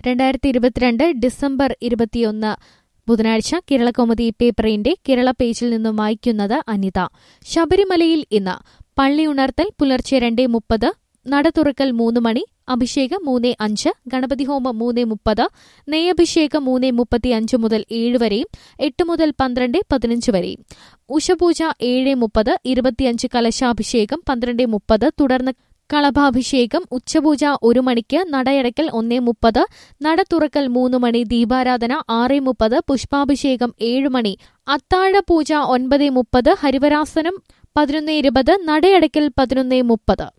രണ്ടായിരത്തി ഇരുപത്തിരണ്ട് ഡിസംബർ ഇരുപത്തിയൊന്ന് ബുധനാഴ്ച കേരളകൗമുദി പേപ്പറിന്റെ കേരള പേജിൽ നിന്നും വായിക്കുന്നത് അനിത ശബരിമലയിൽ ഇന്ന് പള്ളി ഉണർത്തൽ പുലർച്ചെ രണ്ടേ മുപ്പത് നട തുറക്കൽ മൂന്ന് മണി അഭിഷേകം മൂന്ന് അഞ്ച് ഗണപതി ഹോമം മൂന്ന് മുപ്പത് നെയ്യഭിഷേകം മൂന്ന് മുപ്പത്തി അഞ്ച് മുതൽ ഏഴ് വരെയും എട്ട് മുതൽ പന്ത്രണ്ട് പതിനഞ്ച് വരെയും ഉഷപൂജ ഏഴ് മുപ്പത് ഇരുപത്തിയഞ്ച് കലശാഭിഷേകം പന്ത്രണ്ട് മുപ്പത് തുടർന്ന് കളഭാഭിഷേകം ഉച്ചപൂജ ഒരു മണിക്ക് നടയടക്കൽ ഒന്നേ മുപ്പത് നട തുറക്കൽ മൂന്ന് മണി ദീപാരാധന ആറ് മുപ്പത് പുഷ്പാഭിഷേകം ഏഴ് മണി അത്താഴ പൂജ ഒൻപത് മുപ്പത് ഹരിവരാസനം പതിനൊന്ന് ഇരുപത് നടയടക്കൽ പതിനൊന്ന് മുപ്പത്